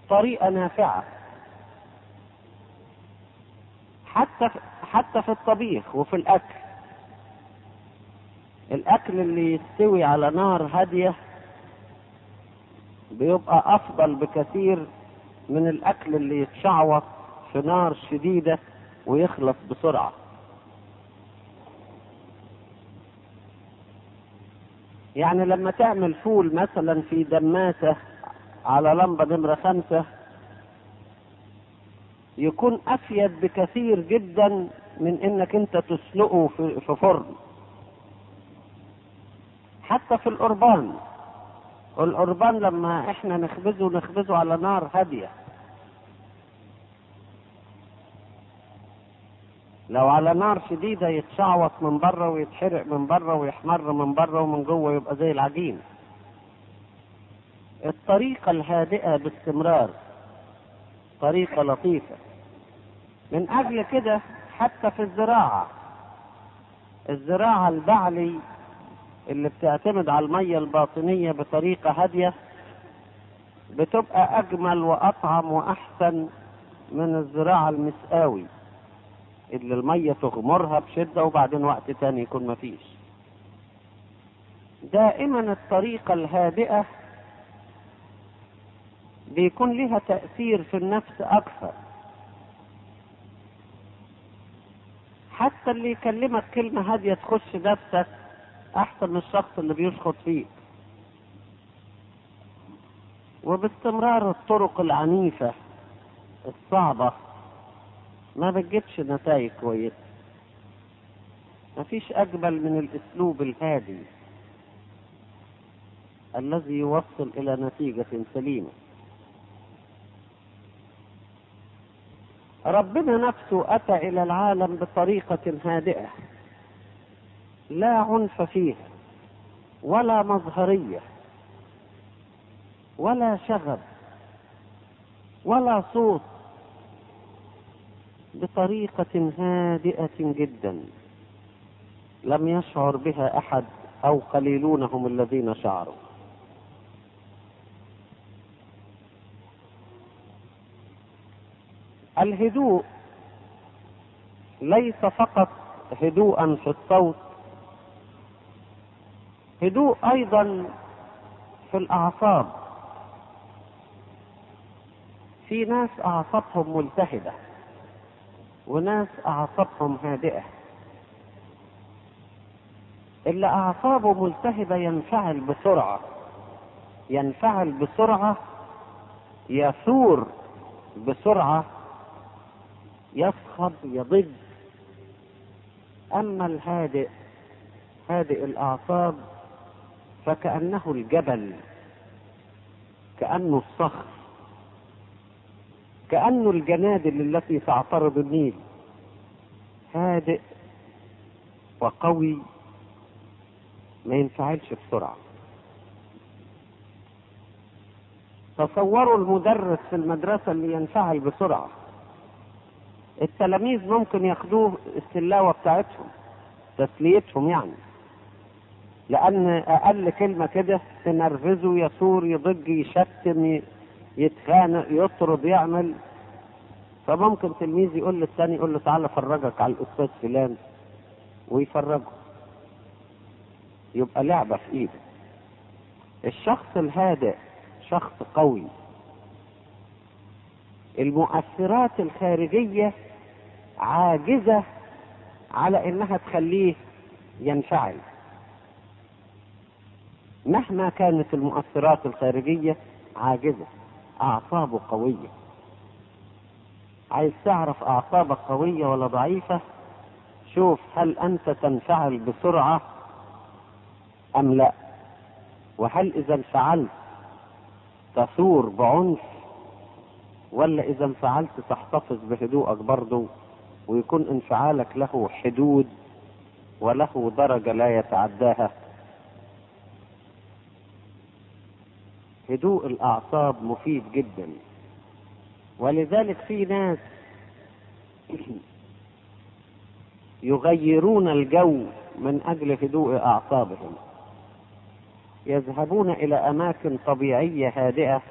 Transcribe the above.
طريقة نافعة حتى حتى في الطبيخ وفي الأكل الأكل اللي يستوي على نار هادية بيبقى أفضل بكثير من الأكل اللي يتشعوط في نار شديدة ويخلص بسرعة يعني لما تعمل فول مثلا في دماسة على لمبة نمرة خمسة يكون أفيد بكثير جدا من إنك أنت تسلقه في في فرن حتى في القربان القربان لما احنا نخبزه نخبزه على نار هادية لو على نار شديدة يتشعوط من بره ويتحرق من بره ويحمر من بره ومن جوه يبقى زي العجين الطريقة الهادئة باستمرار طريقة لطيفة من أجل كده حتى في الزراعة الزراعة البعلي اللي بتعتمد على المية الباطنية بطريقة هادية بتبقى أجمل وأطعم وأحسن من الزراعة المسقاوي اللي المية تغمرها بشدة وبعدين وقت تاني يكون مفيش دائما الطريقة الهادئة بيكون لها تأثير في النفس أكثر حتى اللي يكلمك كلمة هادية تخش نفسك أحسن من الشخص اللي بيشخط فيك وباستمرار الطرق العنيفة الصعبة ما بتجيبش نتائج كويسة مفيش أجمل من الأسلوب الهادي الذي يوصل إلى نتيجة سليمة ربنا نفسه أتى إلى العالم بطريقة هادئة لا عنف فيها ولا مظهرية ولا شغب ولا صوت بطريقة هادئة جدا لم يشعر بها أحد أو قليلون هم الذين شعروا الهدوء ليس فقط هدوءا في الصوت هدوء ايضا في الاعصاب في ناس اعصابهم ملتهبه وناس اعصابهم هادئه اللي اعصابه ملتهبه ينفعل بسرعه ينفعل بسرعه يثور بسرعه يصخب يضج اما الهادئ هادئ الاعصاب فكانه الجبل كانه الصخر كانه الجنادل التي تعترض النيل هادئ وقوي ما ينفعلش بسرعه تصوروا المدرس في المدرسه اللي ينفعل بسرعه التلاميذ ممكن ياخدوه السلاوه بتاعتهم تسليتهم يعني لان اقل كلمه كده تنرفزه يثور يضج يشتم يتخانق يطرد يعمل فممكن تلميذ يقول للثاني يقول له تعالى افرجك على الاستاذ فلان ويفرجه يبقى لعبه في ايده الشخص الهادئ شخص قوي المؤثرات الخارجيه عاجزه على انها تخليه ينفعل مهما كانت المؤثرات الخارجيه عاجزه اعصابه قويه عايز تعرف اعصابك قويه ولا ضعيفه شوف هل انت تنفعل بسرعه ام لا وهل اذا انفعلت تثور بعنف ولا اذا انفعلت تحتفظ بهدوءك برضه ويكون انفعالك له حدود وله درجه لا يتعداها هدوء الاعصاب مفيد جدا ولذلك في ناس يغيرون الجو من اجل هدوء اعصابهم يذهبون الى اماكن طبيعيه هادئه